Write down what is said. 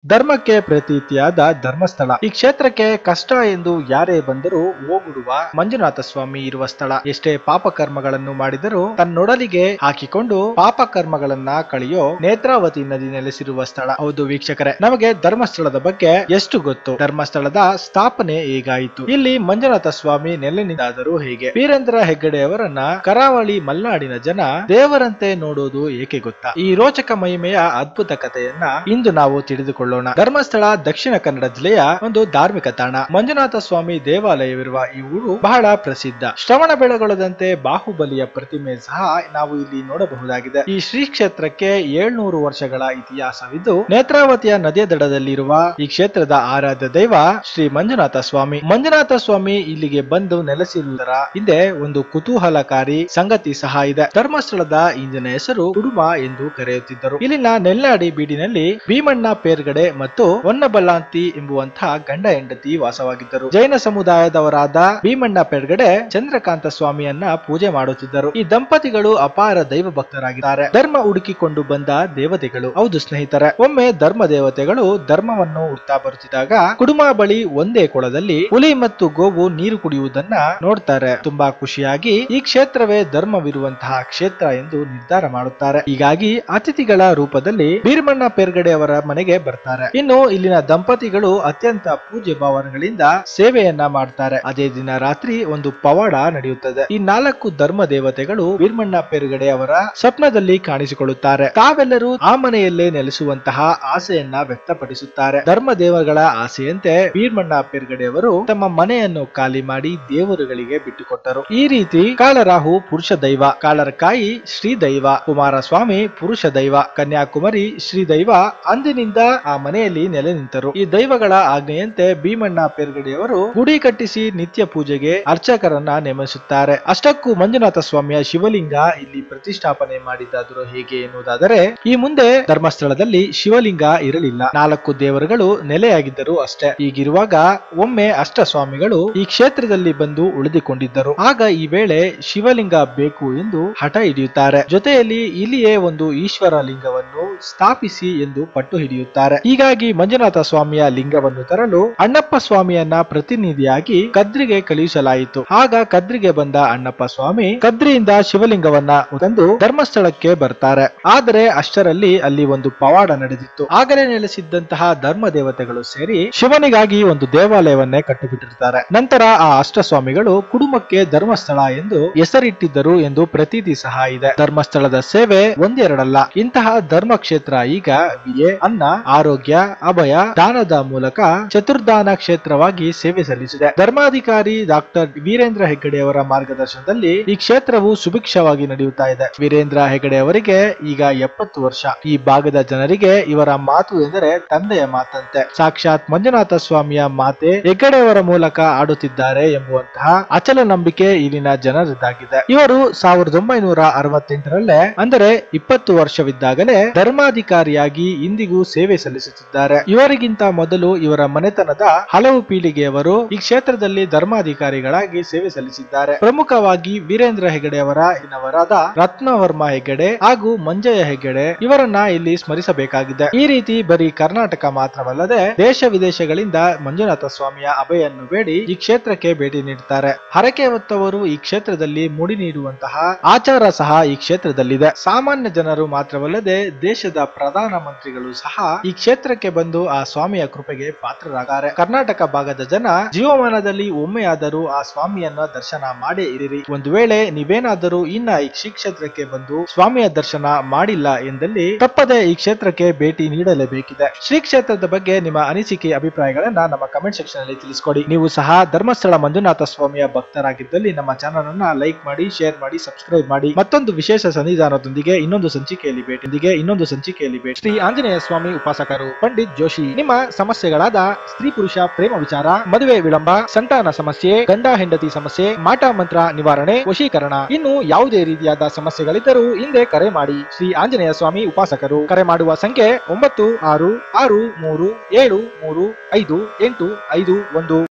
ಧರ್ಮಕ್ಕೆ ಪ್ರತೀತಿಯಾದ ಧರ್ಮಸ್ಥಳ ಈ ಕ್ಷೇತ್ರಕ್ಕೆ ಕಷ್ಟ ಎಂದು ಯಾರೇ ಬಂದರೂ ಹೋಗುಡುವ ಮಂಜುನಾಥ ಸ್ವಾಮಿ ಇರುವ ಸ್ಥಳ ಎಷ್ಟೇ ಪಾಪ ಕರ್ಮಗಳನ್ನು ಮಾಡಿದರೂ ತನ್ನೊಡಲಿಗೆ ಹಾಕಿಕೊಂಡು ಪಾಪ ಕರ್ಮಗಳನ್ನ ಕಳೆಯೋ ನೇತ್ರಾವತಿ ನದಿ ನೆಲೆಸಿರುವ ಸ್ಥಳ ಹೌದು ವೀಕ್ಷಕರೇ ನಮಗೆ ಧರ್ಮಸ್ಥಳದ ಬಗ್ಗೆ ಎಷ್ಟು ಗೊತ್ತು ಧರ್ಮಸ್ಥಳದ ಸ್ಥಾಪನೆ ಹೇಗಾಯಿತು ಇಲ್ಲಿ ಮಂಜುನಾಥ ಸ್ವಾಮಿ ನೆಲೆನಿಂದಾದರೂ ಹೇಗೆ ವೀರೇಂದ್ರ ಹೆಗ್ಗಡೆ ಅವರನ್ನ ಕರಾವಳಿ ಮಲೆನಾಡಿನ ಜನ ದೇವರಂತೆ ನೋಡೋದು ಏಕೆ ಗೊತ್ತಾ ಈ ರೋಚಕ ಮಹಿಮೆಯ ಅದ್ಭುತ ಕಥೆಯನ್ನ ಇಂದು ನಾವು ತಿಳಿದುಕೊಳ್ಳೋಣ ಧರ್ಮಸ್ಥಳ ದಕ್ಷಿಣ ಕನ್ನಡ ಜಿಲ್ಲೆಯ ಒಂದು ಧಾರ್ಮಿಕ ತಾಣ ಮಂಜುನಾಥ ಸ್ವಾಮಿ ದೇವಾಲಯವಿರುವ ಈ ಊರು ಬಹಳ ಪ್ರಸಿದ್ಧ ಶ್ರವಣ ಬೆಳಗೊಳದಂತೆ ಬಾಹುಬಲಿಯ ಪ್ರತಿಮೆ ಸಹ ನಾವು ಇಲ್ಲಿ ನೋಡಬಹುದಾಗಿದೆ ಈ ಶ್ರೀ ಕ್ಷೇತ್ರಕ್ಕೆ ಏಳ್ನೂರು ವರ್ಷಗಳ ಇತಿಹಾಸವಿದ್ದು ನೇತ್ರಾವತಿಯ ನದಿಯ ದಡದಲ್ಲಿರುವ ಈ ಕ್ಷೇತ್ರದ ಆರಾಧ್ಯ ದೈವ ಶ್ರೀ ಮಂಜುನಾಥ ಸ್ವಾಮಿ ಮಂಜುನಾಥ ಸ್ವಾಮಿ ಇಲ್ಲಿಗೆ ಬಂದು ನೆಲೆಸಿರುವುದರ ಹಿಂದೆ ಒಂದು ಕುತೂಹಲಕಾರಿ ಸಂಗತಿ ಸಹ ಇದೆ ಧರ್ಮಸ್ಥಳದ ಇಂದಿನ ಹೆಸರು ಕುಡುಮ ಎಂದು ಕರೆಯುತ್ತಿದ್ದರು ಇಲ್ಲಿನ ನೆಲ್ಲಾಡಿ ಬೀಡಿನಲ್ಲಿ ಭೀಮಣ್ಣ ಪೇರ್ಗಡೆ ಮತ್ತು ಹೊನ್ನಬಲ್ಲಾಂತಿ ಎಂಬುವಂತಹ ಗಂಡ ಹೆಂಡತಿ ವಾಸವಾಗಿದ್ದರು ಜೈನ ಸಮುದಾಯದವರಾದ ಭೀಮಣ್ಣ ಪೇರ್ಗಡೆ ಚಂದ್ರಕಾಂತ ಸ್ವಾಮಿಯನ್ನ ಪೂಜೆ ಮಾಡುತ್ತಿದ್ದರು ಈ ದಂಪತಿಗಳು ಅಪಾರ ದೈವ ಭಕ್ತರಾಗಿದ್ದಾರೆ ಧರ್ಮ ಹುಡುಕಿಕೊಂಡು ಬಂದ ದೇವತೆಗಳು ಹೌದು ಸ್ನೇಹಿತರೆ ಒಮ್ಮೆ ಧರ್ಮ ದೇವತೆಗಳು ಧರ್ಮವನ್ನು ಹುಡ್ತಾ ಬರುತ್ತಿದ್ದಾಗ ಕುಡುಮ ಬಳಿ ಒಂದೇ ಕೊಳದಲ್ಲಿ ಹುಲಿ ಮತ್ತು ಗೋವು ನೀರು ಕುಡಿಯುವುದನ್ನ ನೋಡ್ತಾರೆ ತುಂಬಾ ಖುಷಿಯಾಗಿ ಈ ಕ್ಷೇತ್ರವೇ ಧರ್ಮವಿರುವಂತಹ ಕ್ಷೇತ್ರ ಎಂದು ನಿರ್ಧಾರ ಮಾಡುತ್ತಾರೆ ಹೀಗಾಗಿ ಅತಿಥಿಗಳ ರೂಪದಲ್ಲಿ ಭೀಮಣ್ಣ ಪೇರ್ಗಡೆ ಅವರ ಮನೆಗೆ ಬರ್ತಾರೆ ಇನ್ನು ಇಲ್ಲಿನ ದಂಪತಿಗಳು ಅತ್ಯಂತ ಪೂಜ್ಯ ಭಾವನೆಗಳಿಂದ ಸೇವೆಯನ್ನ ಮಾಡ್ತಾರೆ ಅದೇ ದಿನ ರಾತ್ರಿ ಒಂದು ಪವಾಡ ನಡೆಯುತ್ತದೆ ಈ ನಾಲ್ಕು ಧರ್ಮ ದೇವತೆಗಳು ಭೀಮಣ್ಣ ಪೇರ್ಗಡೆ ಅವರ ಸ್ವಪ್ನದಲ್ಲಿ ಕಾಣಿಸಿಕೊಳ್ಳುತ್ತಾರೆ ತಾವೆಲ್ಲರೂ ಆ ಮನೆಯಲ್ಲೇ ನೆಲೆಸುವಂತಹ ಆಸೆಯನ್ನ ವ್ಯಕ್ತಪಡಿಸುತ್ತಾರೆ ಧರ್ಮ ದೇವಗಳ ಆಸೆಯಂತೆ ಭೀಮಣ್ಣ ಪೇರ್ಗಡೆ ಅವರು ತಮ್ಮ ಮನೆಯನ್ನು ಖಾಲಿ ಮಾಡಿ ದೇವರುಗಳಿಗೆ ಬಿಟ್ಟುಕೊಟ್ಟರು ಈ ರೀತಿ ಕಾಳರಾಹು ಪುರುಷ ದೈವ ಕಾಳರಕಾಯಿ ಶ್ರೀ ದೈವ ಕುಮಾರಸ್ವಾಮಿ ಪುರುಷ ದೈವ ಕನ್ಯಾಕುಮಾರಿ ಶ್ರೀ ದೈವ ಅಂದಿನಿಂದ ಆ ಮನೆಯಲ್ಲಿ ನೆಲೆ ನಿಂತರು ಈ ದೈವಗಳ ಆಜ್ಞೆಯಂತೆ ಭೀಮಣ್ಣ ಪೇರ್ಗಡೆಯವರು ಗುಡಿ ಕಟ್ಟಿಸಿ ನಿತ್ಯ ಪೂಜೆಗೆ ಅರ್ಚಕರನ್ನ ನೇಮಿಸುತ್ತಾರೆ ಅಷ್ಟಕ್ಕೂ ಮಂಜುನಾಥ ಸ್ವಾಮಿಯ ಶಿವಲಿಂಗ ಇಲ್ಲಿ ಪ್ರತಿಷ್ಠಾಪನೆ ಮಾಡಿದ್ದಾದರೂ ಹೇಗೆ ಎನ್ನುವುದಾದರೆ ಈ ಮುಂದೆ ಧರ್ಮಸ್ಥಳದಲ್ಲಿ ಶಿವಲಿಂಗ ಇರಲಿಲ್ಲ ನಾಲ್ಕು ದೇವರುಗಳು ನೆಲೆಯಾಗಿದ್ದರು ಅಷ್ಟೇ ಹೀಗಿರುವಾಗ ಒಮ್ಮೆ ಅಷ್ಟ ಸ್ವಾಮಿಗಳು ಈ ಕ್ಷೇತ್ರದಲ್ಲಿ ಬಂದು ಉಳಿದುಕೊಂಡಿದ್ದರು ಆಗ ಈ ವೇಳೆ ಶಿವಲಿಂಗ ಬೇಕು ಎಂದು ಹಠ ಹಿಡಿಯುತ್ತಾರೆ ಜೊತೆಯಲ್ಲಿ ಇಲ್ಲಿಯೇ ಒಂದು ಈಶ್ವರ ಲಿಂಗವನ್ನು ಸ್ಥಾಪಿಸಿ ಎಂದು ಪಟ್ಟು ಹಿಡಿಯುತ್ತಾರೆ ಹೀಗಾಗಿ ಮಂಜುನಾಥ ಸ್ವಾಮಿಯ ಲಿಂಗವನ್ನು ತರಲು ಅಣ್ಣಪ್ಪ ಸ್ವಾಮಿಯನ್ನ ಪ್ರತಿನಿಧಿಯಾಗಿ ಕದ್ರಿಗೆ ಕಳುಹಿಸಲಾಯಿತು ಆಗ ಕದ್ರಿಗೆ ಬಂದ ಅಣ್ಣಪ್ಪ ಸ್ವಾಮಿ ಕದ್ರಿಯಿಂದ ಶಿವಲಿಂಗವನ್ನ ತಂದು ಧರ್ಮಸ್ಥಳಕ್ಕೆ ಬರ್ತಾರೆ ಆದರೆ ಅಷ್ಟರಲ್ಲಿ ಅಲ್ಲಿ ಒಂದು ಪವಾಡ ನಡೆದಿತ್ತು ಆಗಲೇ ನೆಲೆಸಿದ್ದಂತಹ ಧರ್ಮ ದೇವತೆಗಳು ಸೇರಿ ಶಿವನಿಗಾಗಿ ಒಂದು ದೇವಾಲಯವನ್ನೇ ಕಟ್ಟಿಬಿಟ್ಟಿರ್ತಾರೆ ನಂತರ ಆ ಅಷ್ಟಸ್ವಾಮಿಗಳು ಕುಟುಂಬಕ್ಕೆ ಧರ್ಮಸ್ಥಳ ಎಂದು ಹೆಸರಿಟ್ಟಿದ್ದರು ಎಂದು ಪ್ರತೀತಿ ಸಹ ಇದೆ ಧರ್ಮಸ್ಥಳದ ಸೇವೆ ಒಂದೆರಡಲ್ಲ ಇಂತಹ ಧರ್ಮ ಕ್ಷೇತ್ರ ಈಗ ವಿಯೆ ಅನ್ನ ಆರೋಗ್ಯ ಅಭಯ ದಾನದ ಮೂಲಕ ಚತುರ್ದಾನ ಕ್ಷೇತ್ರವಾಗಿ ಸೇವೆ ಸಲ್ಲಿಸಿದೆ ಧರ್ಮಾಧಿಕಾರಿ ಡಾಕ್ಟರ್ ವೀರೇಂದ್ರ ಹೆಗ್ಗಡೆ ಅವರ ಮಾರ್ಗದರ್ಶನದಲ್ಲಿ ಈ ಕ್ಷೇತ್ರವು ಸುಭಿಕ್ಷವಾಗಿ ನಡೆಯುತ್ತಾ ಇದೆ ವೀರೇಂದ್ರ ಹೆಗಡೆ ಅವರಿಗೆ ಈಗ ಎಪ್ಪತ್ತು ವರ್ಷ ಈ ಭಾಗದ ಜನರಿಗೆ ಇವರ ಮಾತು ಎಂದರೆ ತಂದೆಯ ಮಾತಂತೆ ಸಾಕ್ಷಾತ್ ಮಂಜುನಾಥ ಸ್ವಾಮಿಯ ಮಾತೆ ಹೆಗ್ಗಡೆಯವರ ಮೂಲಕ ಆಡುತ್ತಿದ್ದಾರೆ ಎಂಬುವಂತಹ ಅಚಲ ನಂಬಿಕೆ ಇಲ್ಲಿನ ಜನರದ್ದಾಗಿದೆ ಇವರು ಸಾವಿರದ ಒಂಬೈನೂರ ಅರವತ್ತೆಂಟರಲ್ಲೇ ಅಂದರೆ ಇಪ್ಪತ್ತು ವರ್ಷವಿದ್ದಾಗಲೇ ಧರ್ಮಾಧಿಕಾರಿಯಾಗಿ ಇಂದಿಗೂ ಸೇವೆ ಸಲ್ಲಿಸುತ್ತಿದ್ದಾರೆ ಇವರಿಗಿಂತ ಮೊದಲು ಇವರ ಮನೆತನದ ಹಲವು ಪೀಳಿಗೆಯವರು ಈ ಕ್ಷೇತ್ರದಲ್ಲಿ ಧರ್ಮಾಧಿಕಾರಿಗಳಾಗಿ ಸೇವೆ ಸಲ್ಲಿಸಿದ್ದಾರೆ ಪ್ರಮುಖವಾಗಿ ವೀರೇಂದ್ರ ಹೆಗಡೆ ಅವರ ಇನ್ನವರಾದ ರತ್ನವರ್ಮ ಹೆಗಡೆ ಹಾಗೂ ಮಂಜಯ್ಯ ಹೆಗಡೆ ಇವರನ್ನ ಇಲ್ಲಿ ಸ್ಮರಿಸಬೇಕಾಗಿದೆ ಈ ರೀತಿ ಬರೀ ಕರ್ನಾಟಕ ಮಾತ್ರವಲ್ಲದೆ ದೇಶ ವಿದೇಶಗಳಿಂದ ಮಂಜುನಾಥ ಸ್ವಾಮಿಯ ಅಭಯನ್ನು ಬೇಡಿ ಈ ಕ್ಷೇತ್ರಕ್ಕೆ ಭೇಟಿ ನೀಡುತ್ತಾರೆ ಹರಕೆ ಹೊತ್ತವರು ಈ ಕ್ಷೇತ್ರದಲ್ಲಿ ಮುಡಿ ನೀಡುವಂತಹ ಆಚಾರ ಸಹ ಈ ಕ್ಷೇತ್ರದಲ್ಲಿದೆ ಸಾಮಾನ್ಯ ಜನರು ಮಾತ್ರವಲ್ಲದೆ ದೇಶದ ಪ್ರಧಾನ ಮಂತ್ರಿಗಳು ಸಹ ಈ ಕ್ಷೇತ್ರಕ್ಕೆ ಬಂದು ಆ ಸ್ವಾಮಿಯ ಕೃಪೆಗೆ ಪಾತ್ರರಾಗಾರೆ ಕರ್ನಾಟಕ ಭಾಗದ ಜನ ಜೀವಮಾನದಲ್ಲಿ ಒಮ್ಮೆಯಾದರೂ ಆ ಸ್ವಾಮಿಯನ್ನ ದರ್ಶನ ಮಾಡೇ ಇರಿರಿ ಒಂದು ವೇಳೆ ನೀವೇನಾದರೂ ಇನ್ನ ಈ ಶ್ರೀ ಕ್ಷೇತ್ರಕ್ಕೆ ಬಂದು ಸ್ವಾಮಿಯ ದರ್ಶನ ಮಾಡಿಲ್ಲ ಎಂದಲ್ಲಿ ತಪ್ಪದೆ ಈ ಕ್ಷೇತ್ರಕ್ಕೆ ಭೇಟಿ ನೀಡಲೇಬೇಕಿದೆ ಶ್ರೀ ಕ್ಷೇತ್ರದ ಬಗ್ಗೆ ನಿಮ್ಮ ಅನಿಸಿಕೆ ಅಭಿಪ್ರಾಯಗಳನ್ನ ನಮ್ಮ ಕಮೆಂಟ್ ಸೆಕ್ಷನ್ ಅಲ್ಲಿ ತಿಳಿಸ್ಕೊಡಿ ನೀವು ಸಹ ಧರ್ಮಸ್ಥಳ ಮಂಜುನಾಥ ಸ್ವಾಮಿಯ ಭಕ್ತರಾಗಿದ್ದಲ್ಲಿ ನಮ್ಮ ಚಾನಲ್ ಅನ್ನ ಲೈಕ್ ಮಾಡಿ ಶೇರ್ ಮಾಡಿ ಸಬ್ಸ್ಕ್ರೈಬ್ ಮಾಡಿ ಮತ್ತೊಂದು ವಿಶೇಷ ಸನ್ನಿಧಾನದೊಂದಿಗೆ ಇನ್ನೊಂದು ಸಂಚಿಕೆಯಲ್ಲಿ ಭೇಟಿಯೊಂದಿಗೆ ಇನ್ನೊಂದು ಸಂಚಿಕೆಯಲ್ಲಿ ಭೇಟಿ ಶ್ರೀ ಆಂಜನೇಯ ಸ್ವಾಮಿ ಉಪಾಸಕರು ಪಂಡಿತ್ ಜೋಶಿ ನಿಮ್ಮ ಸಮಸ್ಯೆಗಳಾದ ಸ್ತ್ರೀ ಪುರುಷ ಪ್ರೇಮ ವಿಚಾರ ಮದುವೆ ವಿಳಂಬ ಸಂತಾನ ಸಮಸ್ಯೆ ಗಂಡ ಹೆಂಡತಿ ಸಮಸ್ಯೆ ಮಾಟ ಮಂತ್ರ ನಿವಾರಣೆ ವಶೀಕರಣ ಇನ್ನು ಯಾವುದೇ ರೀತಿಯಾದ ಸಮಸ್ಯೆಗಳಿದ್ದರೂ ಹಿಂದೆ ಕರೆ ಮಾಡಿ ಶ್ರೀ ಆಂಜನೇಯ ಸ್ವಾಮಿ ಉಪಾಸಕರು ಕರೆ ಮಾಡುವ ಸಂಖ್ಯೆ ಒಂಬತ್ತು ಆರು ಆರು ಮೂರು ಏಳು ಮೂರು ಐದು ಎಂಟು ಐದು ಒಂದು